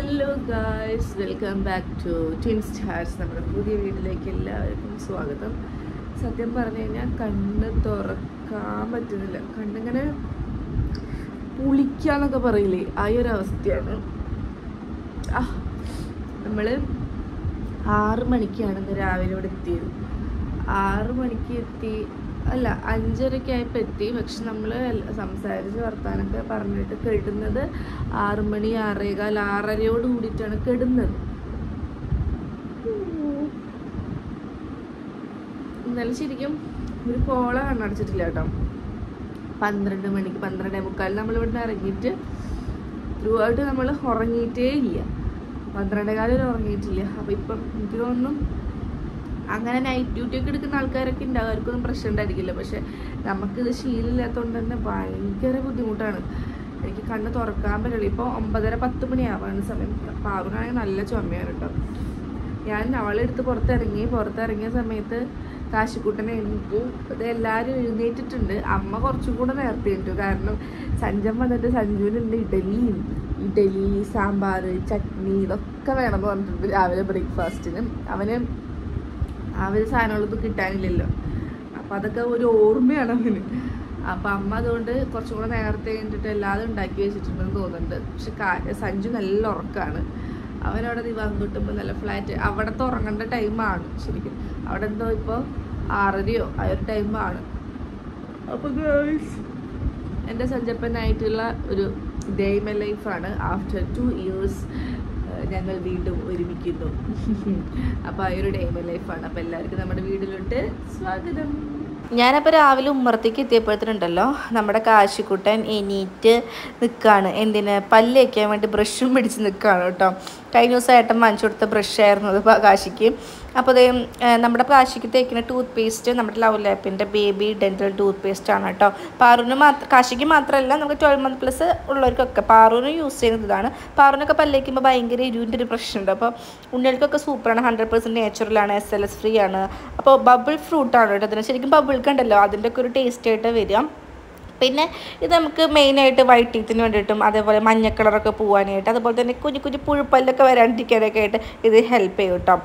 hello guys welcome back to twin stars നമ്മുടെ പുതിയ വീട്ടിലേക്ക് എല്ലാവർക്കും സ്വാഗതം സത്യം പറഞ്ഞു കഴിഞ്ഞാൽ കണ്ണ് തുറക്കാൻ പറ്റുന്നില്ല കണ്ണിങ്ങനെ പുളിക്കാന്നൊക്കെ പറയില്ലേ ആ ഒരു അവസ്ഥയാണ് ആ നമ്മൾ ആറ് മണിക്കാണ് ഇന്ന് രാവിലെ ഇവിടെ എത്തിയത് ആറ് മണിക്ക് എത്തി അല്ല അഞ്ചരയ്ക്ക് ആയപ്പോൾ എത്തി പക്ഷെ നമ്മൾ സംസാരിച്ച് വർത്താനൊക്കെ പറഞ്ഞിട്ട് കെടുന്നത് ആറ് മണി ആറേകാൽ ആറരയോട് കൂടിയിട്ടാണ് കെടുന്നത് ഇന്നലെ ശരിക്കും ഒരു കോള കണ്ണടച്ചിട്ടില്ല കേട്ടോ പന്ത്രണ്ട് മണിക്ക് പന്ത്രണ്ടേ മുക്കാലിന് നമ്മൾ ഇവിടുന്ന് ഇറങ്ങിയിട്ട് ത്രൂ ഔട്ട് നമ്മൾ ഉറങ്ങിയിട്ടേ ഇല്ല പന്ത്രണ്ടേ കാലം ഉറങ്ങിയിട്ടില്ല അപ്പം ഇപ്പം എനിക്ക് തോന്നുന്നു അങ്ങനെ നൈറ്റ് ഡ്യൂട്ടി ഒക്കെ എടുക്കുന്ന ആൾക്കാരൊക്കെ ഉണ്ടാവും അവർക്കൊന്നും പ്രശ്നം ഉണ്ടായിരിക്കില്ല പക്ഷെ നമുക്കിത് ശീലമില്ലാത്തതുകൊണ്ട് തന്നെ ഭയങ്കര ബുദ്ധിമുട്ടാണ് എനിക്ക് കണ്ണ് തുറക്കാൻ പറ്റില്ല ഇപ്പോൾ ഒമ്പതര പത്ത് മണിയാവാണ് സമയം പാറുനാണെങ്കിൽ നല്ല ചുമയാണ് കേട്ടോ ഞാൻ അവളെടുത്ത് പുറത്തിറങ്ങി പുറത്തിറങ്ങിയ സമയത്ത് കാശിക്കുട്ടനെ എണീറ്റു അത് എല്ലാവരും എഴുന്നേറ്റിട്ടുണ്ട് അമ്മ കുറച്ചും കൂടെ നേരത്തെ എണീറ്റു കാരണം സഞ്ജം വന്നിട്ട് സഞ്ജുവിനുണ്ട് ഇഡലിയും ഇഡലി സാമ്പാർ ചട്നി ഇതൊക്കെ വേണമെന്ന് പറഞ്ഞിട്ടുണ്ട് രാവിലെ ബ്രേക്ക്ഫാസ്റ്റിന് അവന് ആ ഒരു സാധനങ്ങളൊന്നും കിട്ടാനില്ലല്ലോ അപ്പം അതൊക്കെ ഒരു ഓർമ്മയാണ് അവന് അപ്പം അമ്മ അതുകൊണ്ട് കുറച്ചും കൂടെ നേരത്തെ കഴിഞ്ഞിട്ട് എല്ലാതും ഉണ്ടാക്കി വെച്ചിട്ടുണ്ടെന്ന് തോന്നുന്നുണ്ട് പക്ഷെ കാ- സഞ്ജു നല്ല ഉറക്കമാണ് അവനവിടെ ദിവാൻ കിട്ടുമ്പോൾ നല്ല ഫ്ലാറ്റ് അവിടുത്തെ ഉറങ്ങേണ്ട ടൈമാണ് ശരിക്കും അവിടെ എന്തോ ഇപ്പോൾ ആറരയോ ആ ഒരു ടൈമാണ് അപ്പോൾ എൻ്റെ സഞ്ചപ്പനായിട്ടുള്ള ഒരു ഡേ മൈ ലൈഫാണ് ആഫ്റ്റർ ടു ഇയേഴ്സ് ഞങ്ങൾ വീണ്ടും ഒരുമിക്കുന്നു അപ്പോൾ ആ ഒരു ഡേ മൈ ലൈഫാണ് അപ്പോൾ എല്ലാവർക്കും നമ്മുടെ വീട്ടിലോട്ട് സ്വാഗതം ഞാനപ്പോൾ രാവിലെ ഉമ്മറത്തേക്ക് എത്തിയപ്പോഴത്തേനുണ്ടല്ലോ നമ്മുടെ കാശിക്കുട്ടൻ എണീറ്റ് നിൽക്കുകയാണ് എന്തിന് പല്ല് വയ്ക്കാൻ വേണ്ടി ബ്രഷും പിടിച്ച് നിൽക്കുകയാണ് കേട്ടോ കഴിഞ്ഞ ദിവസം ഏട്ടൻ വാങ്ങിച്ചു കൊടുത്ത ബ്രഷായിരുന്നു അത് പ- കാശിക്ക് അപ്പോൾ അത് നമ്മുടെ കാശിക്ക് തേക്കുന്ന ടൂത്ത് പേസ്റ്റ് നമ്മുടെ ലവ് ലാപ്പിൻ്റെ ബേബി ഡെൻറ്റൽ ടൂത്ത് പേസ്റ്റ് ആണ് കേട്ടോ പാറുവിന് മാത്രം കാശിക്ക് മാത്രമല്ല നമുക്ക് ട്വൽവ് മന്ത് പ്ലസ് ഉള്ളവർക്കൊക്കെ പാറുവിന് യൂസ് ചെയ്യുന്നത് ഇതാണ് പാറുവിനൊക്കെ പല്ലേക്കുമ്പോൾ ഭയങ്കര എരിവിൻ്റെ ഒരു പ്രശ്നമുണ്ട് അപ്പോൾ ഉണ്ണികൾക്കൊക്കെ സൂപ്പറാണ് ഹൺഡ്രഡ് പെർസെൻറ്റ് നാച്ചുറലാണ് എസ് എൽ എസ് ഫ്രീ ആണ് അപ്പോൾ ബബിൾ ഫ്രൂട്ടാണ് കേട്ടോ അതിന് ശരിക്കും ബബിൾക്ക് ഉണ്ടല്ലോ അതിൻ്റെ ഒക്കെ ഒരു ടേസ്റ്റ് ആയിട്ട് വരിക പിന്നെ ഇത് നമുക്ക് മെയിനായിട്ട് വൈറ്റ് ടീത്തിന് വേണ്ടിയിട്ടും അതേപോലെ മഞ്ഞ കളറൊക്കെ പോകാനായിട്ട് അതുപോലെ തന്നെ കുഞ്ഞു കുഞ്ഞു പുഴുപ്പല്ലൊക്കെ വരാണ്ടിരിക്കാനൊക്കെ ആയിട്ട് ഇത് ഹെൽപ്പ് ചെയ്യും കേട്ടോ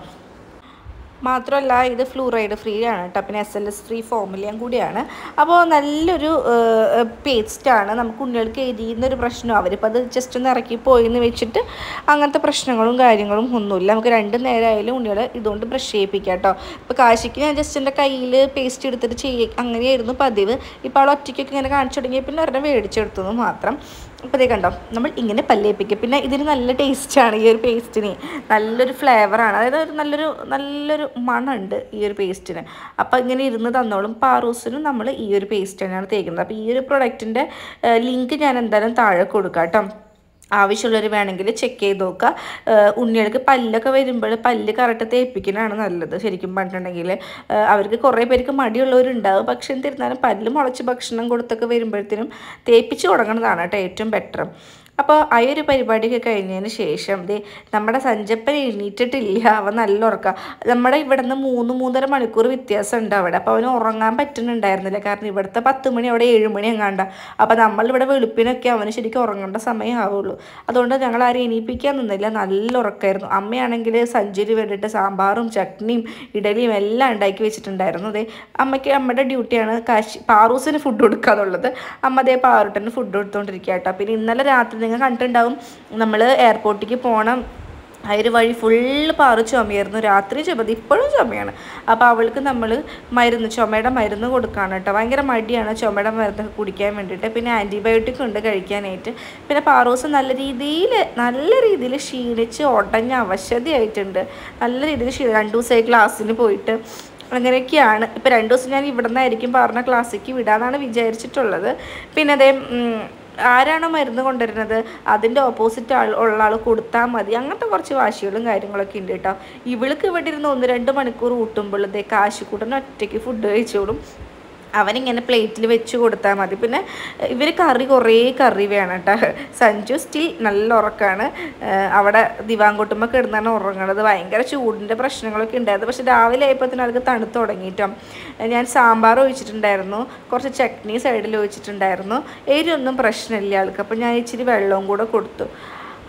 മാത്രമല്ല ഇത് ഫ്ലൂറൈഡ് ഫ്രീ ആണ് കേട്ടോ പിന്നെ എസ് എൽ എസ് ഫ്രീ ഫോമിലിയും കൂടിയാണ് അപ്പോൾ നല്ലൊരു പേസ്റ്റാണ് നമുക്ക് ഉണ്ണികൾക്ക് എരിയുന്നൊരു പ്രശ്നം അവരിപ്പോൾ അത് ജസ്റ്റ് ഒന്ന് ഇറക്കി പോയി എന്ന് വെച്ചിട്ട് അങ്ങനത്തെ പ്രശ്നങ്ങളും കാര്യങ്ങളും ഒന്നുമില്ല നമുക്ക് രണ്ട് നേരമായാലും ഉണ്ണികൾ ഇതുകൊണ്ട് ബ്രഷ് ചെയ്യിപ്പിക്കാം കേട്ടോ ഇപ്പോൾ കാശിക്ക് ഞാൻ ജസ്റ്റ് എൻ്റെ കയ്യിൽ പേസ്റ്റ് എടുത്തിട്ട് ചെയ്യ അങ്ങനെയായിരുന്നു പതിവ് ഇപ്പോൾ അവൾ ഒറ്റയ്ക്കൊക്കെ ഇങ്ങനെ കാണിച്ചു തുടങ്ങിയ പിന്നെ ഒരെണ്ണം മേടിച്ചെടുത്തത് മാത്രം അപ്പോൾ ഇതേ കണ്ടോ നമ്മൾ ഇങ്ങനെ പല്ലേപ്പിക്കുക പിന്നെ ഇതിന് നല്ല ടേസ്റ്റാണ് ഈ ഒരു പേസ്റ്റിന് നല്ലൊരു ഫ്ലേവറാണ് അതായത് ഒരു നല്ലൊരു നല്ലൊരു മണമുണ്ട് ഈ ഒരു പേസ്റ്റിന് അപ്പോൾ ഇങ്ങനെ ഇരുന്ന് തന്നോളും പാറൂസിനും നമ്മൾ ഈ ഒരു പേസ്റ്റ് തന്നെയാണ് തേക്കുന്നത് അപ്പോൾ ഈ ഒരു പ്രൊഡക്റ്റിൻ്റെ ലിങ്ക് ഞാൻ എന്തായാലും താഴെ കൊടുക്കാം കേട്ടോ ആവശ്യമുള്ളവർ വേണമെങ്കിൽ ചെക്ക് ചെയ്ത് നോക്കുക ഏഹ് ഉണ്ണികൾക്ക് പല്ലൊക്കെ വരുമ്പോൾ പല്ല് കറക്റ്റ് തേപ്പിക്കുന്നതാണ് നല്ലത് ശരിക്കും പറഞ്ഞിട്ടുണ്ടെങ്കിൽ ഏഹ് അവർക്ക് കുറേ പേർക്ക് മടിയുള്ളവരുണ്ടാവും പക്ഷെ എന്നിരുന്നാലും പല്ല് മുളച്ച് ഭക്ഷണം കൊടുത്തൊക്കെ വരുമ്പോഴത്തേനും തേപ്പിച്ച് തുടങ്ങുന്നതാണ് കേട്ടോ ഏറ്റവും ബെറ്റർ അപ്പോൾ ആ ഒരു പരിപാടിയൊക്കെ കഴിഞ്ഞതിന് ശേഷം ദേ നമ്മുടെ സഞ്ചപ്പൻ എണീറ്റിട്ടില്ല അവൻ നല്ല ഉറക്കം നമ്മുടെ ഇവിടെ നിന്ന് മൂന്ന് മൂന്നര മണിക്കൂർ വ്യത്യാസം ഉണ്ട് അവിടെ അപ്പോൾ അവന് ഉറങ്ങാൻ പറ്റുന്നുണ്ടായിരുന്നില്ല കാരണം ഇവിടുത്തെ പത്ത് മണി അവിടെ ഏഴ് മണി എങ്ങാണ്ട അപ്പോൾ നമ്മളിവിടെ വെളുപ്പിനൊക്കെ അവന് ശരിക്കും ഉറങ്ങേണ്ട സമയം ആവുള്ളൂ അതുകൊണ്ട് ഞങ്ങൾ ആരും എണീപ്പിക്കാൻ നിന്നില്ല നല്ല ഉറക്കമായിരുന്നു അമ്മയാണെങ്കിൽ സഞ്ചരി വേണ്ടിയിട്ട് സാമ്പാറും ചട്നിയും ഇഡലിയും എല്ലാം ഉണ്ടാക്കി വെച്ചിട്ടുണ്ടായിരുന്നു അതെ അമ്മയ്ക്ക് അമ്മയുടെ ഡ്യൂട്ടിയാണ് കാശി പാറൂസിന് ഫുഡ് കൊടുക്കുക എന്നുള്ളത് അമ്മ അതേ പാറുട്ടന് ഫുഡ് കൊടുത്തുകൊണ്ടിരിക്കുക കേട്ടോ പിന്നെ ഇന്നലെ രാത്രി നിങ്ങൾ കണ്ടിട്ടുണ്ടാവും നമ്മൾ എയർപോർട്ടിലേക്ക് പോകണം ആ ഒരു വഴി ഫുള്ള് പാറു ചുമയായിരുന്നു രാത്രി ചുമത് ഇപ്പോഴും ചുമയാണ് അപ്പോൾ അവൾക്ക് നമ്മൾ മരുന്ന് ചുമയുടെ മരുന്ന് കൊടുക്കുകയാണ് കേട്ടോ ഭയങ്കര മടിയാണ് ചുമയുടെ മരുന്ന് കുടിക്കാൻ വേണ്ടിയിട്ട് പിന്നെ ആൻറ്റിബയോട്ടിക് ഉണ്ട് കഴിക്കാനായിട്ട് പിന്നെ പാറൂസ് നല്ല രീതിയിൽ നല്ല രീതിയിൽ ക്ഷീണിച്ച് ഉടഞ്ഞ അവശതയായിട്ടുണ്ട് നല്ല രീതിയിൽ ക്ഷീണം രണ്ട് ദിവസമായി ക്ലാസ്സിന് പോയിട്ട് അങ്ങനെയൊക്കെയാണ് ഇപ്പോൾ രണ്ട് ദിവസം ഞാൻ ഇവിടെ നിന്നായിരിക്കും പറഞ്ഞ ക്ലാസ്സിലേക്ക് വിടാമെന്നാണ് വിചാരിച്ചിട്ടുള്ളത് പിന്നെ അതേ ഉം, ആരാണോ മരുന്ന് കൊണ്ടുവരുന്നത് അതിൻ്റെ ഓപ്പോസിറ്റ് ആൾ ഉള്ള ആൾ കൊടുത്താൽ മതി അങ്ങനത്തെ കുറച്ച് വാശികളും കാര്യങ്ങളൊക്കെ ഉണ്ട് കേട്ടോ ഇവൾക്ക് ഇവിടെ ഇരുന്ന് ഒന്ന് രണ്ട് മണിക്കൂർ ഊട്ടുമ്പോൾ ഇതേ കാശിക്കൂട്ടന് ഒറ്റയ്ക്ക് ഫുഡ് കഴിച്ചോളും അവനിങ്ങനെ പ്ലേറ്റിൽ വെച്ച് കൊടുത്താൽ മതി പിന്നെ ഇവർ കറി കുറേ കറി വേണം കേട്ടോ സഞ്ജു സ്റ്റിൽ നല്ല ഉറക്കമാണ് അവിടെ ദിവാങ്കൊട്ടുമ്പോൾ കിടന്നാണ് ഉറങ്ങണത് ഭയങ്കര ചൂടിൻ്റെ പ്രശ്നങ്ങളൊക്കെ ഉണ്ടായിരുന്നു പക്ഷെ രാവിലെ ആയപ്പോഴത്തേനും ആൾക്ക് തണുത്ത് തുടങ്ങിയിട്ടോ ഞാൻ സാമ്പാർ ഒഴിച്ചിട്ടുണ്ടായിരുന്നു കുറച്ച് ചട്നി സൈഡിൽ ഒഴിച്ചിട്ടുണ്ടായിരുന്നു എരിയൊന്നും പ്രശ്നമില്ല ആൾക്ക് അപ്പോൾ ഞാൻ ഇച്ചിരി വെള്ളവും കൂടെ കൊടുത്തു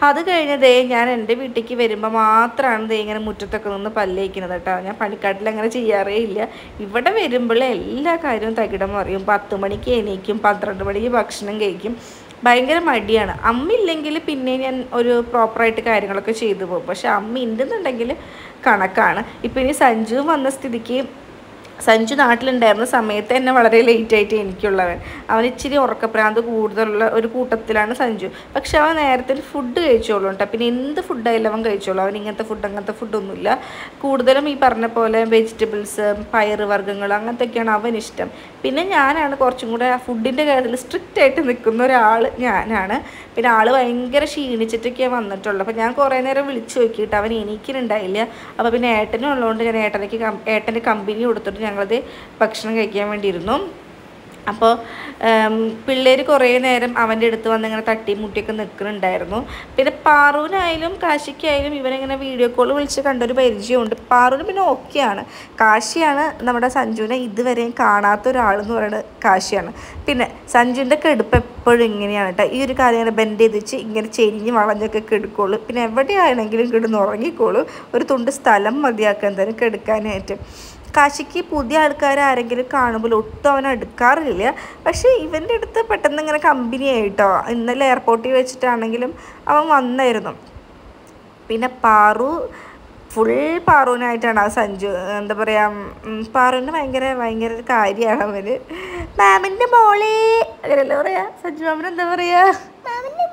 അത് കഴിഞ്ഞതേ ഞാൻ എൻ്റെ വീട്ടിലേക്ക് വരുമ്പോൾ മാത്രമാണ് ദേ ഇങ്ങനെ മുറ്റത്തൊക്കെ നിന്ന് പല്ലേക്കുന്നത് കേട്ടോ ഞാൻ പണിക്കാട്ടിൽ അങ്ങനെ ചെയ്യാറേ ഇല്ല ഇവിടെ വരുമ്പോൾ എല്ലാ കാര്യവും തകിടം അറിയും പത്ത് മണിക്ക് എണീക്കും പന്ത്രണ്ട് മണിക്ക് ഭക്ഷണം കഴിക്കും ഭയങ്കര മടിയാണ് അമ്മ ഇല്ലെങ്കിൽ പിന്നെ ഞാൻ ഒരു പ്രോപ്പറായിട്ട് കാര്യങ്ങളൊക്കെ ചെയ്തു പോകും പക്ഷെ അമ്മ ഉണ്ടെന്നുണ്ടെങ്കിൽ കണക്കാണ് ഇപ്പം ഇനി സഞ്ജു വന്ന സ്ഥിതിക്ക് സഞ്ജു നാട്ടിലുണ്ടായിരുന്ന സമയത്ത് എന്നെ വളരെ ലേറ്റ് ആയിട്ട് എനിക്കുള്ളവൻ അവൻ ഇച്ചിരി ഉറക്കപ്രാന്ത് കൂടുതലുള്ള ഒരു കൂട്ടത്തിലാണ് സഞ്ജു പക്ഷെ അവൻ നേരത്തെ ഫുഡ് കഴിച്ചോളൂ കേട്ടോ പിന്നെ എന്ത് ഫുഡായാലും അവൻ കഴിച്ചോളൂ അവൻ ഇങ്ങനത്തെ ഫുഡ് അങ്ങനത്തെ ഫുഡൊന്നുമില്ല കൂടുതലും ഈ പറഞ്ഞ പോലെ വെജിറ്റബിൾസ് പയറ് വർഗ്ഗങ്ങൾ അങ്ങനത്തെയൊക്കെയാണ് അവൻ ഇഷ്ടം പിന്നെ ഞാനാണ് കുറച്ചും കൂടെ ആ ഫുഡിൻ്റെ കാര്യത്തിൽ സ്ട്രിക്റ്റ് ആയിട്ട് നിൽക്കുന്ന ഒരാൾ ഞാനാണ് പിന്നെ ആൾ ഭയങ്കര ക്ഷീണിച്ചിട്ടൊക്കെയാണ് വന്നിട്ടുള്ളത് അപ്പോൾ ഞാൻ കുറേ നേരം വിളിച്ചു നോക്കിയിട്ട് അവൻ എണീക്കുന്നുണ്ടായില്ല അപ്പോൾ പിന്നെ ഏട്ടനും ഉള്ളതുകൊണ്ട് ഞാൻ ഏട്ടനക്ക് കം- ഏട്ടൻ്റെ കമ്പനി കൊടുത്തിട്ട് ഞങ്ങളത് ഭക്ഷണം കഴിക്കാൻ വേണ്ടിയിരുന്നു അപ്പോൾ പിള്ളേർ കുറേ നേരം അവൻ്റെ അടുത്ത് വന്ന് ഇങ്ങനെ തട്ടി മുട്ടിയൊക്കെ നിൽക്കുന്നുണ്ടായിരുന്നു പിന്നെ പാറുവിനായാലും കാശിക്കായാലും ഇവനിങ്ങനെ വീഡിയോ കോൾ വിളിച്ച് കണ്ടൊരു പരിചയമുണ്ട് പാറുവിന് പിന്നെ ഓക്കെയാണ് കാശിയാണ് നമ്മുടെ സഞ്ജുവിനെ ഇതുവരെയും കാണാത്ത ഒരാളെന്ന് പറയുന്നത് കാശിയാണ് പിന്നെ സഞ്ജുവിൻ്റെ കെടുപ്പ് എപ്പോഴും ഇങ്ങനെയാണ് കേട്ടോ ഈ ഒരു കാര്യം ഇങ്ങനെ ബെൻഡ് ചെയ്ത് വെച്ച് ഇങ്ങനെ ചെരിഞ്ഞ് വളഞ്ഞൊക്കെ കെടുക്കുള്ളൂ പിന്നെ എവിടെയാണെങ്കിലും കിടന്ന് ഉറങ്ങിക്കോളൂ ഒരു തുണ്ട് സ്ഥലം മതിയാക്കാൻ എന്തായാലും കെടുക്കാനായിട്ട് കാശിക്ക് പുതിയ ആൾക്കാർ ആരെങ്കിലും കാണുമ്പോൾ ഒട്ടും അവൻ എടുക്കാറില്ല പക്ഷേ ഇവൻ്റെ അടുത്ത് പെട്ടെന്ന് ഇങ്ങനെ കമ്പനി ആയിട്ടോ ഇന്നലെ എയർപോർട്ടിൽ വെച്ചിട്ടാണെങ്കിലും അവൻ വന്നായിരുന്നു പിന്നെ പാറു ഫുൾ പാറുവിനായിട്ടാണ് ആ സഞ്ജു എന്താ പറയുക പാറുവിന് ഭയങ്കര ഭയങ്കര ഒരു കാര്യമാണ് അവന് മാമിൻ്റെ മോളെ അങ്ങനെയല്ലേ പറയാ സഞ്ജു മാമിന് എന്താ പറയാ മാമിൻ്റെ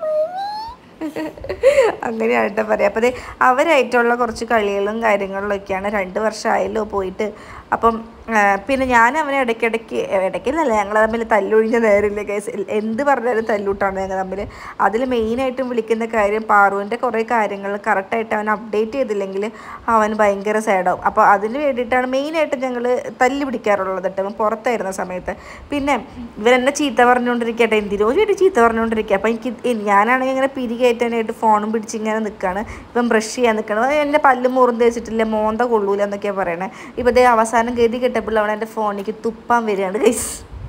അങ്ങനെയാണ് കേട്ടോ പറയാം അപ്പോൾ അവരായിട്ടുള്ള കുറച്ച് കളികളും കാര്യങ്ങളിലൊക്കെയാണ് രണ്ട് വർഷമായല്ലോ പോയിട്ട് അപ്പം ആ, പിന്നെ ഞാൻ അവനെ ഇടയ്ക്കിടയ്ക്ക് ഇടയ്ക്കില്ലല്ല ഞങ്ങൾ തമ്മിൽ തല്ലൊഴിഞ്ഞ നേരമില്ല കേസ് എന്ത് പറഞ്ഞാലും തല്ലൂട്ടാണ് ഞങ്ങൾ തമ്മിൽ അതിൽ മെയിനായിട്ടും വിളിക്കുന്ന കാര്യം പാറുവിൻ്റെ കുറേ കാര്യങ്ങൾ കറക്റ്റായിട്ട് അവൻ അപ്ഡേറ്റ് ചെയ്തില്ലെങ്കിൽ അവൻ ഭയങ്കര സാഡാവും അപ്പോൾ അതിന് വേണ്ടിയിട്ടാണ് മെയിനായിട്ട് ഞങ്ങൾ തല്ലി പിടിക്കാറുള്ളത് കേട്ടോ അവൻ പുറത്തായിരുന്ന സമയത്ത് പിന്നെ ഇവരെന്നെ ചീത്ത പറഞ്ഞുകൊണ്ടിരിക്കട്ടെ എന്തിനോ ചേട്ടി ചീത്ത പറഞ്ഞുകൊണ്ടിരിക്കുക അപ്പോൾ എനിക്ക് എ- ഞാനാണെങ്കിൽ ഇങ്ങനെ പിരി കയറ്റാനായിട്ട് ഫോണും പിടിച്ച് ഇങ്ങനെ നിൽക്കുകയാണ് ഇപ്പം ബ്രഷ് ചെയ്യാൻ നിൽക്കണം എൻ്റെ പല്ല് മുറും തേച്ചിട്ടില്ല മോന്ത കൊള്ളൂല എന്നൊക്കെയാണ് പറയണേ ഇപ്പോൾ ഇതേ അവസാനം ഗതി കെട്ടപ്പോൾ അവൻ എൻ്റെ ഫോണിലേക്ക് തുപ്പാൻ വരികയാണ് ഗൈസ്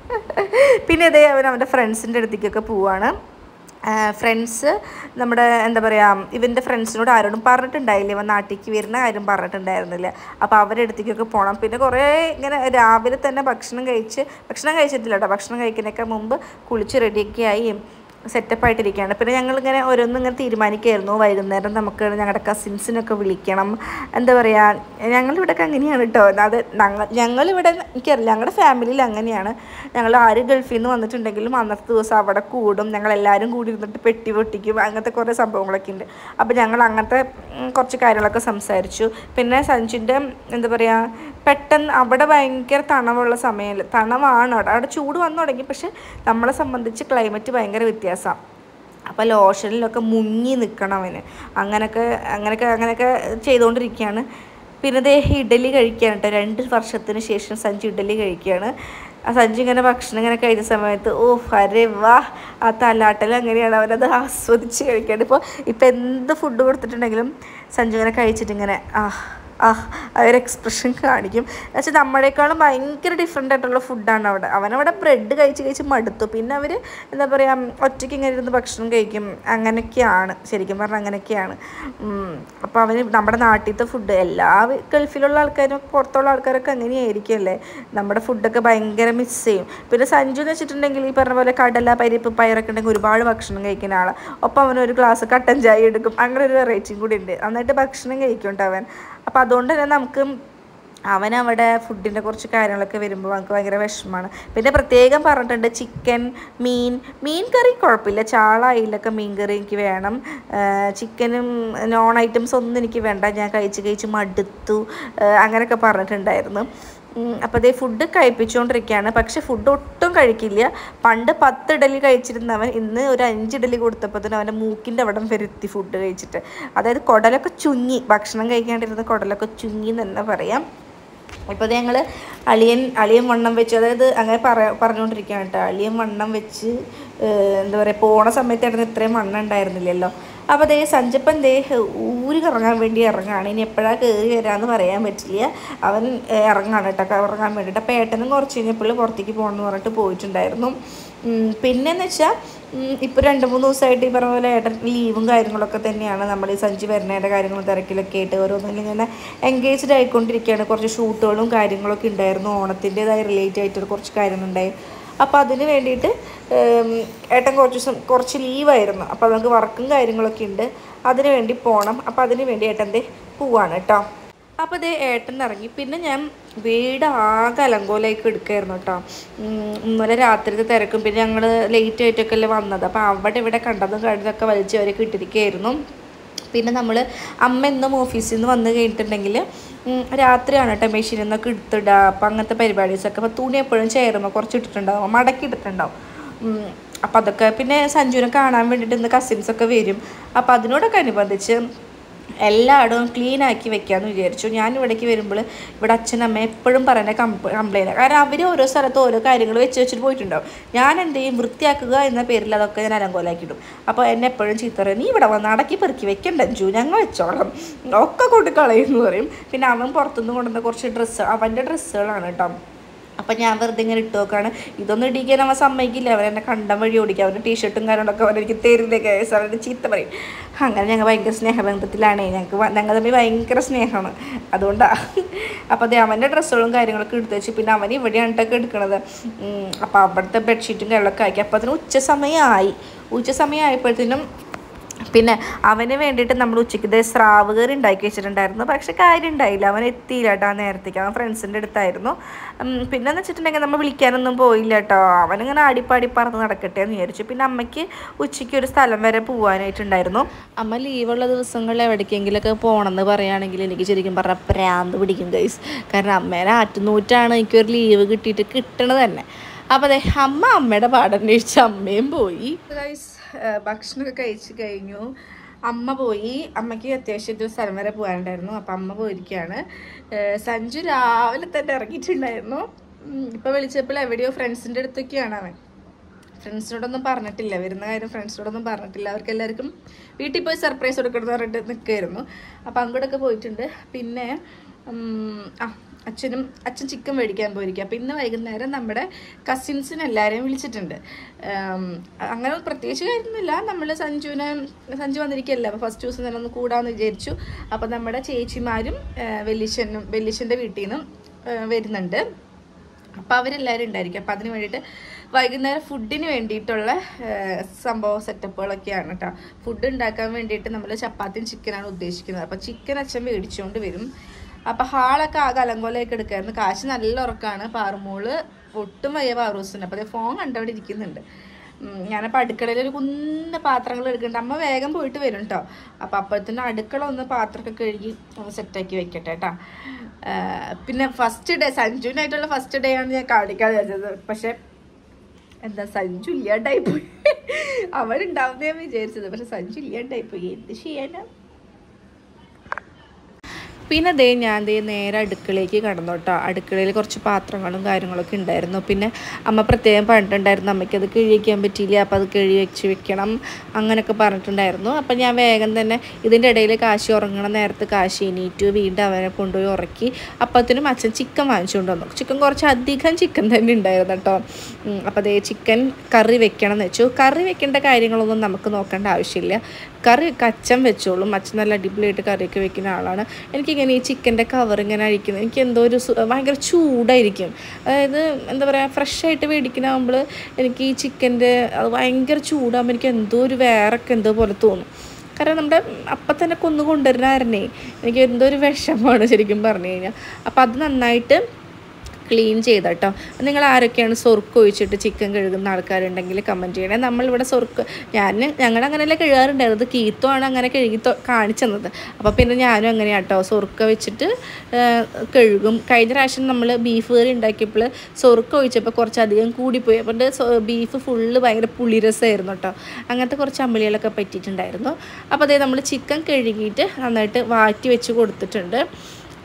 പിന്നെ ഇതേ അവൻ അവൻ്റെ ഫ്രണ്ട്സിൻ്റെ അടുത്തേക്കൊക്കെ പോവാണ് ഫ്രണ്ട്സ് നമ്മുടെ എന്താ പറയുക ഇവൻ്റെ ഫ്രണ്ട്സിനോട് ആരോടും പറഞ്ഞിട്ടുണ്ടായില്ല ഇവൻ നാട്ടിലേക്ക് വരുന്ന കാര്യം പറഞ്ഞിട്ടുണ്ടായിരുന്നില്ല അപ്പോൾ അവരുടെ അടുത്തേക്കൊക്കെ പോകണം പിന്നെ കുറേ ഇങ്ങനെ രാവിലെ തന്നെ ഭക്ഷണം കഴിച്ച് ഭക്ഷണം കഴിച്ചിട്ടില്ല കേട്ടോ ഭക്ഷണം കഴിക്കുന്നതിനൊക്കെ മുമ്പ് കുളിച്ച് റെഡിയൊക്കെ ആയി സെറ്റപ്പ് ആയിട്ടിരിക്കുകയാണ് പിന്നെ ഞങ്ങളിങ്ങനെ ഓരോന്നും ഇങ്ങനെ തീരുമാനിക്കുമായിരുന്നു വൈകുന്നേരം നമുക്ക് ഞങ്ങളുടെ കസിൻസിനൊക്കെ വിളിക്കണം എന്താ പറയുക ഞങ്ങളിവിടെയൊക്കെ അങ്ങനെയാണ് കേട്ടോ അത് ഞങ്ങൾ ഞങ്ങളിവിടെ എനിക്കറിയില്ല ഞങ്ങളുടെ ഫാമിലിയിൽ അങ്ങനെയാണ് ഞങ്ങൾ ആര് ഗൾഫിൽ നിന്ന് വന്നിട്ടുണ്ടെങ്കിലും അന്നത്തെ ദിവസം അവിടെ കൂടും ഞങ്ങൾ എല്ലാവരും കൂടി ഇരുന്നിട്ട് പെട്ടി പൊട്ടിക്കും അങ്ങനത്തെ കുറേ സംഭവങ്ങളൊക്കെ ഉണ്ട് അപ്പോൾ ഞങ്ങൾ അങ്ങനത്തെ ഉം, കുറച്ച് കാര്യങ്ങളൊക്കെ സംസാരിച്ചു പിന്നെ സഞ്ജുൻ്റെ എന്താ പറയുക പെട്ടെന്ന് അവിടെ ഭയങ്കര തണവുള്ള സമയമല്ല തണവാണ് അവിടെ അവിടെ ചൂട് വന്നു തുടങ്ങി പക്ഷെ നമ്മളെ സംബന്ധിച്ച് ക്ലൈമറ്റ് ഭയങ്കര വ്യത്യാസമാണ് അപ്പോൾ ലോഷനിലൊക്കെ മുങ്ങി നിൽക്കണം അവന് അങ്ങനെയൊക്കെ അങ്ങനെയൊക്കെ അങ്ങനെയൊക്കെ ചെയ്തുകൊണ്ടിരിക്കുകയാണ് പിന്നെ ദേ ഇഡലി കഴിക്കുകയാണ് കേട്ടോ രണ്ട് വർഷത്തിന് ശേഷം സഞ്ജു ഇഡലി കഴിക്കുകയാണ് ആ സഞ്ജു ഇങ്ങനെ ഭക്ഷണം ഇങ്ങനെ കഴിച്ച സമയത്ത് ഓ അരെ വാ ആ തലാട്ടൽ അങ്ങനെയാണ് അവനത് ആസ്വദിച്ച് കഴിക്കുകയാണ് ഇപ്പോൾ ഇപ്പോൾ എന്ത് ഫുഡ് കൊടുത്തിട്ടുണ്ടെങ്കിലും സഞ്ജു ഇങ്ങനെ കഴിച്ചിട്ട് ഇങ്ങനെ ആ ആ ആ ഒരു എക്സ്പ്രഷൻ കാണിക്കും എന്നുവെച്ചാൽ നമ്മളെക്കാളും ഭയങ്കര ഡിഫറെൻ്റ് ആയിട്ടുള്ള ഫുഡാണ് അവിടെ അവനവിടെ ബ്രെഡ് കഴിച്ച് കഴിച്ച് മടുത്തു പിന്നെ അവർ എന്താ പറയുക ഒറ്റയ്ക്ക് ഇങ്ങനെ ഇരുന്ന് ഭക്ഷണം കഴിക്കും അങ്ങനെയൊക്കെയാണ് ശരിക്കും പറഞ്ഞാൽ അങ്ങനെയൊക്കെയാണ് അപ്പോൾ അവന് നമ്മുടെ നാട്ടിലത്തെ ഫുഡ് എല്ലാ ഗൾഫിലുള്ള ആൾക്കാരും പുറത്തുള്ള ആൾക്കാരൊക്കെ അങ്ങനെയായിരിക്കും അല്ലേ നമ്മുടെ ഫുഡൊക്കെ ഭയങ്കര മിസ് ചെയ്യും പിന്നെ സഞ്ജു എന്ന് വെച്ചിട്ടുണ്ടെങ്കിൽ ഈ പറഞ്ഞ പോലെ കടല പരിപ്പ് പയറൊക്കെ ഉണ്ടെങ്കിൽ ഒരുപാട് ഭക്ഷണം കഴിക്കുന്ന ആളാണ് ഒപ്പം അവൻ ഒരു ഗ്ലാസ് കട്ടൻ ചായ എടുക്കും അങ്ങനെ ഒരു വെറൈറ്റിയും കൂടി ഉണ്ട് നന്നായിട്ട് ഭക്ഷണം കഴിക്കുന്നുണ്ട് അവൻ അപ്പോൾ അതുകൊണ്ട് തന്നെ നമുക്ക് അവനവിടെ ഫുഡിൻ്റെ കുറച്ച് കാര്യങ്ങളൊക്കെ വരുമ്പോൾ നമുക്ക് ഭയങ്കര വിഷമമാണ് പിന്നെ പ്രത്യേകം പറഞ്ഞിട്ടുണ്ട് ചിക്കൻ മീൻ മീൻ കറി കുഴപ്പമില്ല ചാള അയിലൊക്കെ മീൻ കറി എനിക്ക് വേണം ചിക്കനും നോൺ ഐറ്റംസ് ഒന്നും എനിക്ക് വേണ്ട ഞാൻ കഴിച്ച് കഴിച്ച് മടുത്തു ആ, അങ്ങനെയൊക്കെ പറഞ്ഞിട്ടുണ്ടായിരുന്നു അപ്പോൾ അതേ ഫുഡ് കഴിപ്പിച്ചുകൊണ്ടിരിക്കുകയാണ് പക്ഷെ ഫുഡ് ഒട്ടും കഴിക്കില്ല പണ്ട് പത്ത് ഇഡലി കഴിച്ചിരുന്നവൻ ഇന്ന് ഒരു അഞ്ച് ഇഡലി കൊടുത്തപ്പോൾ തന്നെ അവൻ്റെ മൂക്കിൻ്റെ അവിടം വരുത്തി ഫുഡ് കഴിച്ചിട്ട് അതായത് കുടലൊക്കെ ചുങ്ങി ഭക്ഷണം കഴിക്കാണ്ടിരുന്ന കുടലൊക്കെ ചുങ്ങി എന്ന് തന്നെ പറയാം ഇപ്പോൾ ഞങ്ങൾ അളിയൻ അളിയൻ വണ്ണം വെച്ച് അതായത് അങ്ങനെ പറ പറഞ്ഞുകൊണ്ടിരിക്കുകയാണ് കേട്ടോ അളിയൻ വണ്ണം വെച്ച് ഏഹ്, എന്താ പറയുക പോണ സമയത്തായിരുന്നു ഇത്രയും വണ്ണം ഉണ്ടായിരുന്നില്ലല്ലോ അപ്പോൾ ദേ സഞ്ചപ്പൻ ദേ ഊരി കറങ്ങാൻ വേണ്ടി ഇറങ്ങാണ് ഇനി എപ്പോഴാണ് കയറി വരാമെന്ന് പറയാൻ പറ്റില്ല അവൻ ഏഹ്, ഇറങ്ങാണ് കേട്ടോ ഇറങ്ങാൻ വേണ്ടിയിട്ട് അപ്പോൾ ഏട്ടനും കുറച്ച് കഴിഞ്ഞപ്പോൾ പുറത്തേക്ക് പോകണമെന്ന് പറഞ്ഞിട്ട് പോയിട്ടുണ്ടായിരുന്നു ഉം, പിന്നെന്ന് വെച്ചാൽ ഇപ്പോൾ രണ്ട് മൂന്ന് ദിവസമായിട്ട് ഈ പറഞ്ഞ പോലെ ഏട്ടൻ ലീവും കാര്യങ്ങളൊക്കെ തന്നെയാണ് നമ്മൾ ഈ സഞ്ചി വരുന്നതിൻ്റെ കാര്യങ്ങളും തിരക്കിലൊക്കെ ആയിട്ട് ഓരോന്നിലും ഇങ്ങനെ എൻഗേജ്ഡ് ആയിക്കൊണ്ടിരിക്കുകയാണ് കുറച്ച് ഷൂട്ടുകളും കാര്യങ്ങളൊക്കെ ഉണ്ടായിരുന്നു ഓണത്തിൻ്റെതായ റിലേറ്റ് ആയിട്ട് കുറച്ച് കാര്യങ്ങളുണ്ടായി അപ്പോൾ അതിന് വേണ്ടിയിട്ട് ഉം, ഏട്ടൻ കുറച്ച് ദിവസം കുറച്ച് ലീവായിരുന്നു അപ്പോൾ നമുക്ക് വർക്കും കാര്യങ്ങളൊക്കെ ഉണ്ട് അതിന് വേണ്ടി പോകണം അപ്പോൾ അതിന് വേണ്ടി ഏട്ടൻ്റെ പോവാണ് കേട്ടോ അപ്പോൾ ഇതേ ഏട്ടൻ ഇറങ്ങി പിന്നെ ഞാൻ വീട് ആകെ അലങ്കോലേക്ക് എടുക്കായിരുന്നു കേട്ടോ ഉം, ഇന്നലെ രാത്രിത്തെ തിരക്കും പിന്നെ ഞങ്ങൾ ലേറ്റ് ആയിട്ടൊക്കെ അല്ലേ വന്നത് അപ്പോൾ അവിടെ ഇവിടെ കണ്ടതും കണ്ടതൊക്കെ വലിച്ച് അവരെ കിട്ടിയിരിക്കുകയായിരുന്നു പിന്നെ നമ്മൾ അമ്മ എന്നും ഓഫീസിൽ നിന്ന് വന്ന് കഴിഞ്ഞിട്ടുണ്ടെങ്കിൽ ഉം, രാത്രിയാണ് കേട്ടോ മെഷീനിൽ നിന്നൊക്കെ എടുത്തിടുക അപ്പം അങ്ങനത്തെ പരിപാടീസൊക്കെ അപ്പോൾ തുണി എപ്പോഴും ചേരുമ്പോൾ കുറച്ച് ഇട്ടിട്ടുണ്ടാവും മടക്കി ഇട്ടിട്ടുണ്ടാവും ഉം, അപ്പം അതൊക്കെ പിന്നെ സഞ്ജുവിനെ കാണാൻ വേണ്ടിയിട്ട് ഇന്ന് കസിൻസൊക്കെ വരും അപ്പോൾ അതിനോടൊക്കെ അനുബന്ധിച്ച് എല്ലായിടവും ക്ലീൻ ആക്കി വെക്കാമെന്ന് വിചാരിച്ചു ഞാൻ ഇവിടേക്ക് വരുമ്പോൾ ഇവിടെ അച്ഛനും അമ്മ എപ്പോഴും പറയുന്ന കംപ്ലൈൻറ്റ് കാരണം അവർ ഓരോ സ്ഥലത്ത് ഓരോ കാര്യങ്ങൾ വെച്ച് വെച്ചിട്ട് പോയിട്ടുണ്ടാവും ഞാൻ എന്ത് ചെയ്യും വൃത്തിയാക്കുക എന്ന പേരിൽ അതൊക്കെ ഞാൻ അലങ്കോലാക്കിയിടും അപ്പോൾ എന്നെ എപ്പോഴും ചീത്ത പറയും നീ ഇവിടെ വന്ന് അടക്കി പെറുക്കി വെക്കണ്ട അഞ്ചു ഞങ്ങൾ വെച്ചോളാം ഒക്കെ കൊണ്ട് കളയുമെന്ന് പറയും പിന്നെ അവൻ പുറത്തുനിന്ന് കൊണ്ടുവന്ന കുറച്ച് ഡ്രസ്സ് അവൻ്റെ ഡ്രസ്സുകളാണ് കേട്ടോ അപ്പം ഞാൻ വെറുതെ ഇങ്ങനെ ഇട്ട് നോക്കാണ് ഇതൊന്നും ഇടിക്കാൻ അവൻ സമ്മതിക്കില്ല അവൻ എന്നെ കണ്ടം വഴി ഓടിക്കുക അവൻ്റെ ടീഷർട്ടും കാര്യങ്ങളൊക്കെ അവൻ എനിക്ക് തരില്ല കേസ് അവൻ്റെ ചീത്ത പറയും അങ്ങനെ ഞങ്ങൾ ഭയങ്കര സ്നേഹബന്ധത്തിലാണ് ഞങ്ങൾക്ക് വ- ഞങ്ങൾ തമ്മിൽ ഭയങ്കര സ്നേഹമാണ് അതുകൊണ്ടാണ് അപ്പോൾ അതെ അവൻ്റെ ഡ്രസ്സുകളും കാര്യങ്ങളൊക്കെ എടുത്ത് വെച്ച് പിന്നെ അവൻ ഇവിടെയാണ് കേട്ടോ എടുക്കണത് അപ്പോൾ അവിടുത്തെ ബെഡ്ഷീറ്റും കാര്യങ്ങളൊക്കെ ആക്കി അപ്പോൾ അതിന് ഉച്ച സമയമായി ഉച്ച സമയമായപ്പോഴത്തേനും പിന്നെ അവന് വേണ്ടിയിട്ട് നമ്മൾ ഉച്ചയ്ക്ക് ഇതേ സ്രാവ് കറി ഉണ്ടാക്കി വെച്ചിട്ടുണ്ടായിരുന്നു പക്ഷെ കാര്യം ഉണ്ടായില്ല അവൻ എത്തിയില്ല കേട്ടോ ആ നേരത്തേക്ക് അവൻ ഫ്രണ്ട്സിൻ്റെ അടുത്തായിരുന്നു ഉം, പിന്നെന്ന് വെച്ചിട്ടുണ്ടെങ്കിൽ നമ്മൾ വിളിക്കാനൊന്നും പോയില്ല കേട്ടോ അവനിങ്ങനെ ആടിപ്പാടി പറന്ന് നടക്കട്ടെ എന്ന് വിചാരിച്ചു പിന്നെ അമ്മയ്ക്ക് ഉച്ചയ്ക്ക് ഒരു സ്ഥലം വരെ പോകാനായിട്ടുണ്ടായിരുന്നു അമ്മ ലീവുള്ള ദിവസങ്ങളിൽ എവിടേക്കെങ്കിലൊക്കെ പോകണമെന്ന് പറയുകയാണെങ്കിൽ എനിക്ക് ശരിക്കും പറഞ്ഞാൽ പ്രാന്ത് പിടിക്കും ഗൈസ് കാരണം അമ്മേനെ ആറ്റുനൂറ്റാണ് എനിക്കൊരു ലീവ് കിട്ടിയിട്ട് കിട്ടണത് തന്നെ അപ്പോൾ അതെ അമ്മ അമ്മയുടെ പാടന്വേഷിച്ച് അമ്മയും പോയി ഗൈസ് ഭക്ഷണമൊക്കെ കഴിച്ച് കഴിഞ്ഞു അമ്മ പോയി അമ്മയ്ക്ക് അത്യാവശ്യം ഒരു സ്ഥലം വരെ പോകാനുണ്ടായിരുന്നു അപ്പം അമ്മ പോയിരിക്കുകയാണ് ഏഹ് സഞ്ജു രാവിലെ തന്നെ ഇറങ്ങിയിട്ടുണ്ടായിരുന്നു ഉം, ഇപ്പൊ വിളിച്ചപ്പോൾ എവിടെയോ ഫ്രണ്ട്സിൻ്റെ അടുത്തൊക്കെയാണ് അവൻ ഫ്രണ്ട്സിനോടൊന്നും പറഞ്ഞിട്ടില്ല വരുന്ന കാര്യം ഫ്രണ്ട്സിനോടൊന്നും പറഞ്ഞിട്ടില്ല അവർക്ക് എല്ലാവർക്കും വീട്ടിൽ പോയി സർപ്രൈസ് കൊടുക്കണമെന്ന് പറഞ്ഞിട്ട് നിൽക്കുമായിരുന്നു അപ്പം അങ്ങോട്ടൊക്കെ പോയിട്ടുണ്ട് പിന്നെ ഉം, ആ അച്ഛനും അച്ഛൻ ചിക്കൻ മേടിക്കാൻ പോയിരിക്കുക അപ്പം ഇന്ന് വൈകുന്നേരം നമ്മുടെ കസിൻസിനെ എല്ലാവരെയും വിളിച്ചിട്ടുണ്ട് ഉം, അങ്ങനെ പ്രത്യേകിച്ച് കാര്യമൊന്നുമില്ല നമ്മൾ സഞ്ജുവിനെ സഞ്ജു വന്നിരിക്കുകയല്ല അപ്പോൾ ഫസ്റ്റ് ദിവസം തന്നെ ഒന്ന് കൂടാമെന്ന് വിചാരിച്ചു അപ്പം നമ്മുടെ ചേച്ചിമാരും വെല്ലിശനും വെല്ലിശൻ്റെ വീട്ടിൽ നിന്നും ആ, വരുന്നുണ്ട് അപ്പോൾ അവരെല്ലാവരും ഉണ്ടായിരിക്കും അപ്പോൾ അതിന് വേണ്ടിയിട്ട് വൈകുന്നേരം ഫുഡിന് വേണ്ടിയിട്ടുള്ള ഏഹ്, സംഭവ സെറ്റപ്പുകളൊക്കെയാണ് കേട്ടോ ഫുഡ് ഉണ്ടാക്കാൻ വേണ്ടിയിട്ട് നമ്മൾ ചപ്പാത്തിയും ചിക്കനാണ് ഉദ്ദേശിക്കുന്നത് അപ്പോൾ ചിക്കൻ അച്ഛൻ മേടിച്ചുകൊണ്ട് വരും അപ്പോൾ ഹാളൊക്കെ ആകെ അലങ്കോലയൊക്കെ എടുക്കായിരുന്നു കാശ് നല്ല ഉറക്കമാണ് പാറുമോള് ഒട്ടും വയ്യ പാറൂസിന് അപ്പോൾ ഫോൺ കണ്ടവിടെ ഇരിക്കുന്നുണ്ട് ഉം, ഞാനപ്പോൾ അടുക്കളയിൽ ഒരു കുന്ന പാത്രങ്ങൾ എടുക്കുന്നുണ്ട് അമ്മ വേഗം പോയിട്ട് വരും കേട്ടോ അപ്പോൾ അപ്പോഴത്തേനും അടുക്കള ഒന്ന് പാത്രമൊക്കെ കഴുകി ഒന്ന് സെറ്റാക്കി വെക്കട്ടെ കേട്ടോ പിന്നെ ഫസ്റ്റ് ഡേ സഞ്ജുവിനായിട്ടുള്ള ഫസ്റ്റ് ഡേ ആണ് ഞാൻ കാണിക്കാൻ വിചാരിച്ചത് പക്ഷെ എന്താ സഞ്ജു ഇല്ലാണ്ടായി പോയി അവളുണ്ടാവുന്ന ഞാൻ വിചാരിച്ചത് പക്ഷെ സഞ്ജു ഇല്ലാണ്ടായി പോയി എന്ത് ചെയ്യാനാ പിന്നെ ദേ ഞാൻ ദേ നേരെ അടുക്കളയിലേക്ക് കടന്നു കേട്ടോ അടുക്കളയിൽ കുറച്ച് പാത്രങ്ങളും കാര്യങ്ങളൊക്കെ ഉണ്ടായിരുന്നു പിന്നെ അമ്മ പ്രത്യേകം പറഞ്ഞിട്ടുണ്ടായിരുന്നു അമ്മയ്ക്ക് അത് കിഴിക്കാൻ പറ്റിയില്ല അപ്പോൾ അത് കിഴി വെച്ച് വെക്കണം അങ്ങനെയൊക്കെ പറഞ്ഞിട്ടുണ്ടായിരുന്നു അപ്പം ഞാൻ വേഗം തന്നെ ഇതിൻ്റെ ഇടയിൽ കാശി ഉറങ്ങണ നേരത്ത് കാശി എണീറ്റു വീണ്ടും അവനെ കൊണ്ടുപോയി ഉറക്കി അപ്പത്തിനും അച്ഛൻ ചിക്കൻ വാങ്ങിച്ചുകൊണ്ട് വന്നു ചിക്കൻ കുറച്ച് അധികം ചിക്കൻ തന്നെ ഉണ്ടായിരുന്നു കേട്ടോ അപ്പോൾ അതേ ചിക്കൻ കറി വെക്കണം എന്ന് വെച്ചു കറി വെക്കേണ്ട കാര്യങ്ങളൊന്നും നമുക്ക് നോക്കേണ്ട ആവശ്യമില്ല കറി ഒക്കെ അച്ഛൻ വെച്ചോളും അച്ഛൻ നല്ല അടിപൊളിയായിട്ട് കറിയൊക്കെ വെക്കുന്ന ആളാണ് എനിക്കിങ്ങനെ ഈ ചിക്കൻ്റെ കവർ ഇങ്ങനെ അഴിക്കുന്നത് എനിക്ക് എന്തോ ഒരു സു- ഭയങ്കര ചൂടായിരിക്കും അതായത് എന്താ പറയുക ഫ്രഷായിട്ട് മേടിക്കണാകുമ്പോൾ എനിക്ക് ഈ ചിക്കൻ്റെ അത് ഭയങ്കര ചൂടാകുമ്പോൾ എനിക്ക് എന്തോ ഒരു വേറൊക്കെ എന്തോ പോലെ തോന്നും കാരണം നമ്മുടെ അപ്പം തന്നെ കൊന്നു കൊണ്ടുവരുന്നായിരുന്നേ എനിക്ക് എന്തോ ഒരു വിഷമമാണ് ശരിക്കും പറഞ്ഞു കഴിഞ്ഞാൽ അപ്പോൾ അത് നന്നായിട്ട് ക്ലീൻ ചെയ്ത കേട്ടോ നിങ്ങൾ ആരൊക്കെയാണ് സൊർക്ക് ഒഴിച്ചിട്ട് ചിക്കൻ കഴുകുന്ന ആൾക്കാരുണ്ടെങ്കിൽ കമൻറ്റ് ചെയ്യണേ നമ്മളിവിടെ സൊർക്ക് ഞാൻ ഞങ്ങൾ അങ്ങനെയല്ലേ കഴുകാറുണ്ടായിരുന്നത് കീത്തോ ആണ് അങ്ങനെ കഴുകി തൊ- കാണിച്ചു തന്നത് അപ്പോൾ പിന്നെ ഞാനും അങ്ങനെയാണ് കേട്ടോ സൊറുക്ക വെച്ചിട്ട് ആ, കഴുകും കഴിഞ്ഞ പ്രാവശ്യം നമ്മൾ ബീഫ് കറി ഉണ്ടാക്കിയപ്പോൾ സൊറുക്ക ഒഴിച്ചപ്പോൾ കുറച്ചധികം കൂടിപ്പോയി അപ്പോൾ ബീഫ് ഫുള്ള് ഭയങ്കര പുളിരസമായിരുന്നു കേട്ടോ അങ്ങനത്തെ കുറച്ച് അമ്പലികളൊക്കെ പറ്റിയിട്ടുണ്ടായിരുന്നു അപ്പോൾ അതേ നമ്മൾ ചിക്കൻ കഴുകിയിട്ട് നന്നായിട്ട് വാറ്റി വെച്ച് കൊടുത്തിട്ടുണ്ട്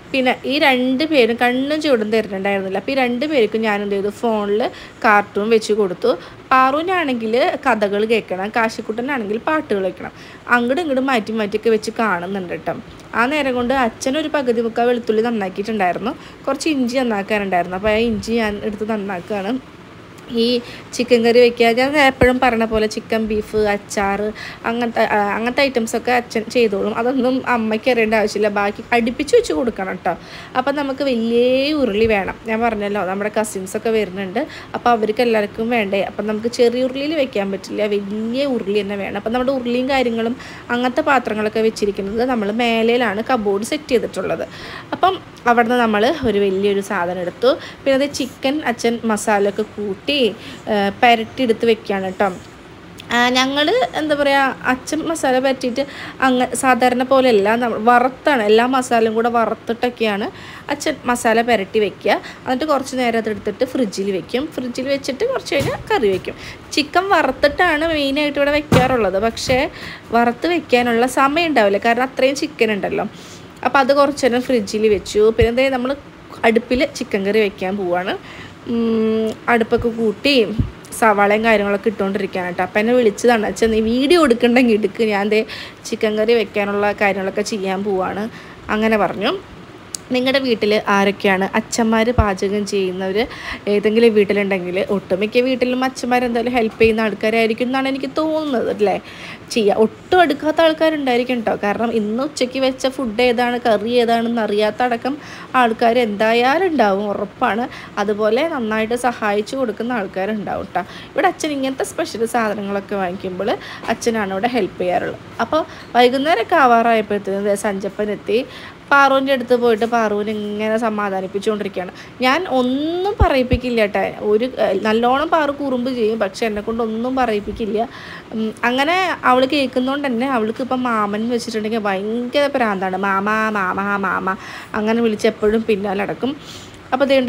പിന്നെ ഈ രണ്ട് പേരും കണ്ണും ചൂടും തരുന്നുണ്ടായിരുന്നില്ല അപ്പോൾ ഈ രണ്ട് പേർക്കും ഞാൻ എന്ത് ചെയ്തു ഫോണിൽ കാർട്ടൂൺ വെച്ച് കൊടുത്തു പാറുവിനാണെങ്കിൽ കഥകൾ കേൾക്കണം കാശിക്കുട്ടനാണെങ്കിൽ പാട്ടുകൾ കേൾക്കണം അങ്ങോട്ടും ഇങ്ങോട്ടും മാറ്റി മാറ്റിയൊക്കെ വെച്ച് കാണുന്നുണ്ട് കേട്ടോ ആ നേരം കൊണ്ട് അച്ഛനൊരു പകുതി മുക്കാൽ വെളുത്തുള്ളി നന്നാക്കിയിട്ടുണ്ടായിരുന്നു കുറച്ച് ഇഞ്ചി നന്നാക്കാനുണ്ടായിരുന്നു അപ്പോൾ ആ ഇഞ്ചി ഞാൻ എടുത്ത് നന്നാക്കുകയാണ് ഈ ചിക്കൻ കറി വെക്കുക ഞാൻ എപ്പോഴും പറഞ്ഞ പോലെ ചിക്കൻ ബീഫ് അച്ചാർ അങ്ങനത്തെ ആ, അങ്ങനത്തെ ഐറ്റംസൊക്കെ അച്ഛൻ ചെയ്തോളും അതൊന്നും അമ്മയ്ക്ക് അറിയേണ്ട ആവശ്യമില്ല ബാക്കി അടുപ്പിച്ച് വെച്ച് കൊടുക്കണം കേട്ടോ അപ്പം നമുക്ക് വലിയ ഉരുളി വേണം ഞാൻ പറഞ്ഞല്ലോ നമ്മുടെ കസിൻസൊക്കെ വരുന്നുണ്ട് അപ്പോൾ അവർക്ക് എല്ലാവർക്കും വേണ്ടേ അപ്പം നമുക്ക് ചെറിയ ഉരുളിയിൽ വെക്കാൻ പറ്റില്ല വലിയ ഉരുളി തന്നെ വേണം അപ്പം നമ്മുടെ ഉരുളിയും കാര്യങ്ങളും അങ്ങനത്തെ പാത്രങ്ങളൊക്കെ വെച്ചിരിക്കുന്നത് നമ്മൾ മേലയിലാണ് കബോർഡ് സെറ്റ് ചെയ്തിട്ടുള്ളത് അപ്പം അവിടുന്ന് നമ്മൾ ഒരു വലിയൊരു സാധനം എടുത്തു പിന്നെ അത് ചിക്കൻ അച്ഛൻ മസാല ഒക്കെ കൂട്ടി പരട്ടി എടുത്ത് വെക്കുകയാണ് കേട്ടോ ഞങ്ങൾ എന്താ പറയുക അച്ഛൻ മസാല പരട്ടിയിട്ട് അങ്ങ സാധാരണ പോലെയല്ല നമ്മൾ വറുത്താണ് എല്ലാ മസാലയും കൂടെ വറുത്തിട്ടൊക്കെയാണ് അച്ഛൻ മസാല പുരട്ടി വെക്കുക എന്നിട്ട് കുറച്ച് നേരം അതെടുത്തിട്ട് ഫ്രിഡ്ജിൽ വെക്കും ഫ്രിഡ്ജിൽ വെച്ചിട്ട് കുറച്ച് കഴിഞ്ഞാൽ കറി വെക്കും ചിക്കൻ വറുത്തിട്ടാണ് മെയിനായിട്ട് ഇവിടെ വെക്കാറുള്ളത് പക്ഷേ വറുത്ത് വെക്കാനുള്ള സമയം ഉണ്ടാവില്ല കാരണം അത്രയും ചിക്കൻ ഉണ്ടല്ലോ അപ്പോൾ അത് കുറച്ച് നേരം ഫ്രിഡ്ജിൽ വെച്ചു പിന്നെ എന്താ നമ്മൾ അടുപ്പിൽ ചിക്കൻ കറി വെക്കാൻ പോവാണ് ഉം, അടുപ്പൊക്കെ കൂട്ടി സവാളയും കാര്യങ്ങളൊക്കെ ഇട്ടുകൊണ്ടിരിക്കുകയാണ് കേട്ടോ അപ്പം എന്നെ വിളിച്ചതാണ് അച്ഛൻ നീ വീഡിയോ എടുക്കണ്ടെങ്കിൽ എടുക്ക് ഞാൻ ദേ ചിക്കൻ കറി വെക്കാനുള്ള കാര്യങ്ങളൊക്കെ ചെയ്യാൻ പോവാണ് അങ്ങനെ പറഞ്ഞു നിങ്ങളുടെ വീട്ടിൽ ആരൊക്കെയാണ് അച്ഛന്മാർ പാചകം ചെയ്യുന്നവർ ഏതെങ്കിലും വീട്ടിലുണ്ടെങ്കിൽ ഒട്ടുമിക്ക വീട്ടിലും അച്ഛന്മാർ എന്തായാലും ഹെൽപ്പ് ചെയ്യുന്ന ആൾക്കാരായിരിക്കും എന്നാണ് എനിക്ക് തോന്നുന്നത് അല്ലേ ചെയ്യുക ഒട്ടും എടുക്കാത്ത ആൾക്കാരുണ്ടായിരിക്കും കേട്ടോ കാരണം ഇന്ന് ഉച്ചയ്ക്ക് വെച്ച ഫുഡ് ഏതാണ് കറി ഏതാണെന്ന് അറിയാത്ത അടക്കം ആൾക്കാർ എന്തായാലും ഉണ്ടാവും ഉറപ്പാണ് അതുപോലെ നന്നായിട്ട് സഹായിച്ചു കൊടുക്കുന്ന ആൾക്കാരുണ്ടാവും കേട്ടോ ഇവിടെ അച്ഛൻ ഇങ്ങനത്തെ സ്പെഷ്യൽ സാധനങ്ങളൊക്കെ വാങ്ങിക്കുമ്പോൾ അച്ഛനാണ് ഇവിടെ ഹെൽപ്പ് ചെയ്യാറുള്ളത് അപ്പോൾ വൈകുന്നേരമൊക്കെ ആവാറായപ്പോഴത്തേനും ദേ സഞ്ചപ്പൻ എത്തി പാറുവിൻ്റെ അടുത്ത് പോയിട്ട് പാറുവിനെ ഇങ്ങനെ സമാധാനിപ്പിച്ചുകൊണ്ടിരിക്കുകയാണ് ഞാൻ ഒന്നും പറയിപ്പിക്കില്ല കേട്ടോ ഒരു ഏഹ്, നല്ലോണം പാറു കുറുമ്പ് ചെയ്യും പക്ഷെ എന്നെ കൊണ്ട് ഒന്നും പറയിപ്പിക്കില്ല ഉം, അങ്ങനെ അവൾ കേൾക്കുന്നതുകൊണ്ട് തന്നെ അവൾക്ക് ഇപ്പം മാമൻ എന്ന് വെച്ചിട്ടുണ്ടെങ്കിൽ ഭയങ്കര പ്രാന്താണ് മാമ മാമ മാമ അങ്ങനെ വിളിച്ച് എപ്പോഴും പിന്നാലെ അടക്കും അപ്പോൾ അതുകൊണ്ട്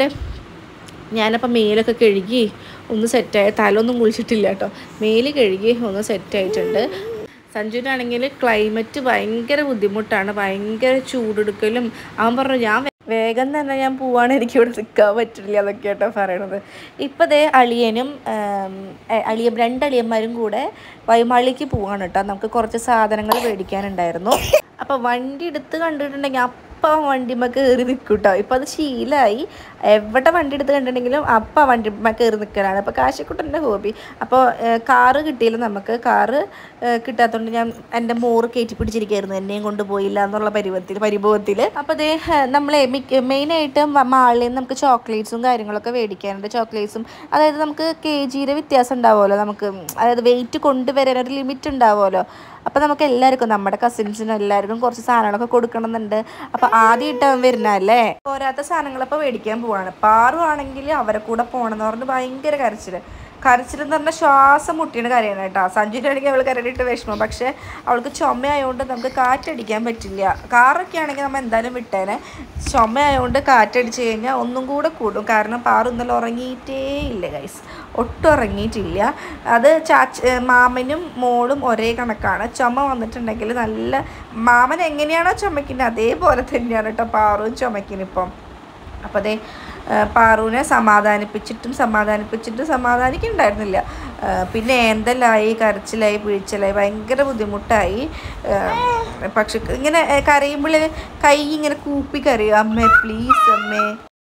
ഞാനപ്പോൾ മേലൊക്കെ കഴുകി ഒന്ന് സെറ്റായി തലൊന്നും കുളിച്ചിട്ടില്ല കേട്ടോ മേല് കഴുകി ഒന്ന് സെറ്റായിട്ടുണ്ട് സഞ്ജുവിനാണെങ്കിൽ ക്ലൈമറ്റ് ഭയങ്കര ബുദ്ധിമുട്ടാണ് ഭയങ്കര ചൂടെടുക്കലും അവൻ പറഞ്ഞു ഞാൻ വേ- വേഗം തന്നെ ഞാൻ പോവാണ് എനിക്ക് ഇവിടെ നിൽക്കാൻ പറ്റില്ല എന്നൊക്കെ കേട്ടോ പറയണത് ഇപ്പം ദേ അളിയനും ആം, എ- അളിയൻ രണ്ട് അളിയന്മാരും കൂടെ വൈമാളിക്ക് പോവാണ് കേട്ടോ നമുക്ക് കുറച്ച് സാധനങ്ങൾ മേടിക്കാനുണ്ടായിരുന്നു അപ്പോൾ വണ്ടി എടുത്ത് കണ്ടിട്ടുണ്ടെങ്കിൽ അപ്പം വണ്ടിമ്മ കയറി നിൽക്കും കേട്ടോ ഇപ്പം അത് ശീലമായി എവിടെ വണ്ടി എടുത്ത് കണ്ടിട്ടുണ്ടെങ്കിലും അപ്പം വണ്ടിമ്മ കയറി നിൽക്കലാണ് അപ്പോൾ കാശിക്കുട്ടൻ്റെ ഹോബി അപ്പോൾ കാറ് കിട്ടിയില്ല നമുക്ക് കാറ് കിട്ടാത്തതുകൊണ്ട് ഞാൻ എൻ്റെ മോറ് കയറ്റി പിടിച്ചിരിക്കുകയായിരുന്നു എന്നെയും കൊണ്ടുപോയില്ല എന്നുള്ള പരിവത്തിൽ പരിഭവത്തിൽ അപ്പോൾ അതേ നമ്മളെ മിക്ക മെയിനായിട്ട് മാളിൽ നിന്ന് നമുക്ക് ചോക്ലേറ്റ്സും കാര്യങ്ങളൊക്കെ മേടിക്കാനുണ്ട് ചോക്ലേറ്റ്സും അതായത് നമുക്ക് കെ ജിയുടെ വ്യത്യാസം ഉണ്ടാവുമല്ലോ നമുക്ക് അതായത് വെയിറ്റ് കൊണ്ടുവരാൻ ഒരു ലിമിറ്റ് ഉണ്ടാവുമല്ലോ അപ്പോൾ നമുക്ക് എല്ലാവർക്കും നമ്മുടെ കസിൻസിനും എല്ലാവർക്കും കുറച്ച് സാധനങ്ങളൊക്കെ കൊടുക്കണമെന്നുണ്ട് അപ്പോൾ ആദ്യമായിട്ട് വരുന്നതല്ലേ പോരാത്ത സാധനങ്ങളപ്പോൾ മേടിക്കാൻ പോവാണ് പാറു ആണെങ്കിൽ അവരെ കൂടെ പോകണമെന്ന് പറഞ്ഞ് ഭയങ്കര കരച്ചിൽ കരച്ചിൽ എന്ന് പറഞ്ഞാൽ ശ്വാസം മുട്ടിയാണ് കരയണം കേട്ടോ സഞ്ജുവിൻ്റെ ആണെങ്കിൽ അവൾ കരടിയിട്ട് വിഷമം പക്ഷേ അവൾക്ക് ചുമയായതുകൊണ്ട് നമുക്ക് കാറ്റടിക്കാൻ പറ്റില്ല കാറൊക്കെ ആണെങ്കിൽ നമ്മൾ എന്തായാലും വിട്ടേനെ ചുമയായതുകൊണ്ട് കാറ്റടിച്ച് കഴിഞ്ഞാൽ ഒന്നും കൂടെ കൂടും കാരണം പാറു ഇന്നലെ ഉറങ്ങിയിട്ടേ ഇല്ല ഗൈസ് ഒട്ടും ഉറങ്ങിയിട്ടില്ല അത് ചാച്ച മാമനും മോളും ഒരേ കണക്കാണ് ചുമ വന്നിട്ടുണ്ടെങ്കിൽ നല്ല മാമൻ എങ്ങനെയാണോ ചുമക്കുന്നത് അതേപോലെ തന്നെയാണ് കേട്ടോ പാറുവും ചുമക്കിനിപ്പം അപ്പോൾ അതേ പാറുവിനെ സമാധാനിപ്പിച്ചിട്ടും സമാധാനിപ്പിച്ചിട്ടും സമാധാനിക്കുന്നുണ്ടായിരുന്നില്ല ആ, പിന്നെ ഏന്തലായി കരച്ചിലായി പിഴിച്ചിലായി ഭയങ്കര ബുദ്ധിമുട്ടായി ആ, പക്ഷെ ഇങ്ങനെ കരയുമ്പോൾ കൈ ഇങ്ങനെ കൂപ്പി കരയും അമ്മേ പ്ലീസ് അമ്മേ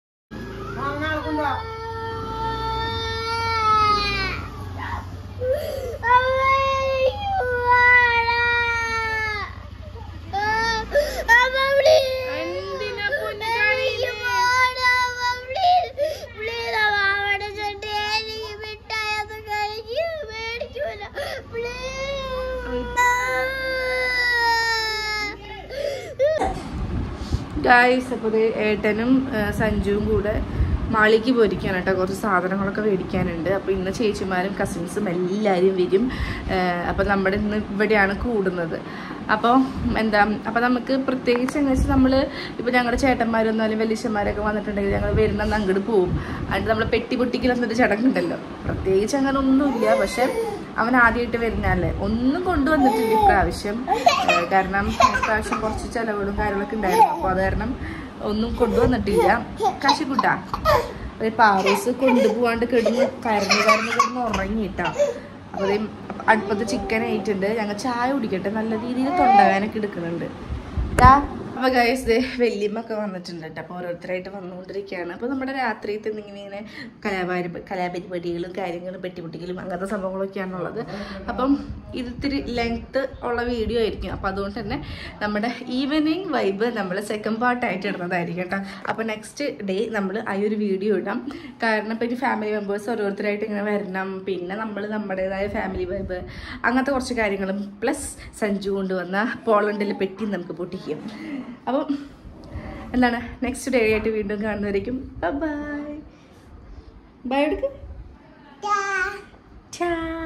ഗായ്സ് അപ്പോൾ ദേ ഏട്ടനും ആ, സഞ്ജുവും കൂടെ മാളിക്ക് പോയിരിക്കുകയാണ് കേട്ടോ കുറച്ച് സാധനങ്ങളൊക്കെ മേടിക്കാനുണ്ട് അപ്പോൾ ഇന്ന് ചേച്ചിമാരും കസിൻസും എല്ലാവരും വരും അപ്പോൾ നമ്മുടെ ഇന്ന് ഇവിടെയാണ് കൂടുന്നത് അപ്പോൾ എന്താ അപ്പോൾ നമുക്ക് പ്രത്യേകിച്ച് എന്ന് വെച്ചാൽ നമ്മൾ ഇപ്പോൾ ഞങ്ങളുടെ ചേട്ടന്മാരൊന്നും അല്ലെങ്കിൽ വലിയച്ഛന്മാരൊക്കെ വന്നിട്ടുണ്ടെങ്കിൽ ഞങ്ങൾ വരുന്ന അങ്ങോട്ട് പോവും അതിന് നമ്മൾ പെട്ടി പൊട്ടിക്കൽ എന്നൊരു ചടങ്ങുണ്ടല്ലോ പ്രത്യേകിച്ച് അങ്ങനെ ഒന്നുമില്ല പക്ഷെ അവൻ ആദ്യമായിട്ട് വരുന്നതല്ലേ ഒന്നും കൊണ്ടുവന്നിട്ടില്ല ഇപ്രാവശ്യം ഏഹ് കാരണം ഇപ്രാവശ്യം കുറച്ച് ചിലവുകളും കാര്യങ്ങളൊക്കെ ഉണ്ടായിരുന്നു അപ്പോൾ അത് കാരണം ഒന്നും കൊണ്ടുവന്നിട്ടില്ല കാശിക്കുട്ട ഒരു പാറൂസ് കൊണ്ടുപോവാണ്ട് കിടന്ന് കരഞ്ഞ് കരഞ്ഞ് കിടന്ന് ഉറങ്ങിയിട്ടാ അപ്പോൾ അതേ അടുപ്പത്ത് ചിക്കൻ ആയിട്ടുണ്ട് ഞങ്ങൾ ചായ കുടിക്കട്ടെ നല്ല രീതിയിൽ തൊണ്ടവേനൊക്കെ എടുക്കുന്നുണ്ട് അപ്പൊ ഗൈസ് വല്യമ്മൊക്കെ വന്നിട്ടുണ്ട് കേട്ടോ അപ്പോൾ ഓരോരുത്തരായിട്ട് വന്നുകൊണ്ടിരിക്കുകയാണ് അപ്പോൾ നമ്മുടെ രാത്രിയത്തെ ഇങ്ങനെ ഇങ്ങനെ കലാപാരി കലാപരിപാടികളും കാര്യങ്ങളും പെട്ടിമുട്ടിക്കലും അങ്ങനത്തെ സംഭവങ്ങളൊക്കെയാണുള്ളത് അപ്പം ഇത് ഇത്തിരി ലെങ്ത്ത് ഉള്ള വീഡിയോ ആയിരിക്കും അപ്പോൾ അതുകൊണ്ട് തന്നെ നമ്മുടെ ഈവനിങ് വൈബ് നമ്മൾ സെക്കൻഡ് പാർട്ടായിട്ട് ഇടുന്നതായിരിക്കും കേട്ടോ അപ്പോൾ നെക്സ്റ്റ് ഡേ നമ്മൾ ആ ഒരു വീഡിയോ ഇടാം കാരണം ഇപ്പോൾ ഇനി ഫാമിലി മെമ്പേഴ്സ് ഓരോരുത്തരായിട്ട് ഇങ്ങനെ വരണം പിന്നെ നമ്മൾ നമ്മുടേതായ ഫാമിലി വൈബ് അങ്ങനത്തെ കുറച്ച് കാര്യങ്ങളും പ്ലസ് സഞ്ജു കൊണ്ടുവന്ന പോളണ്ടിൽ പെട്ടി നമുക്ക് പൊട്ടിക്കും അപ്പം എന്താണ് നെക്സ്റ്റ് ഡേ ആയിട്ട് വീണ്ടും കാണുന്നതായിരിക്കും ബൈ ബൈ എടുക്ക് ടാ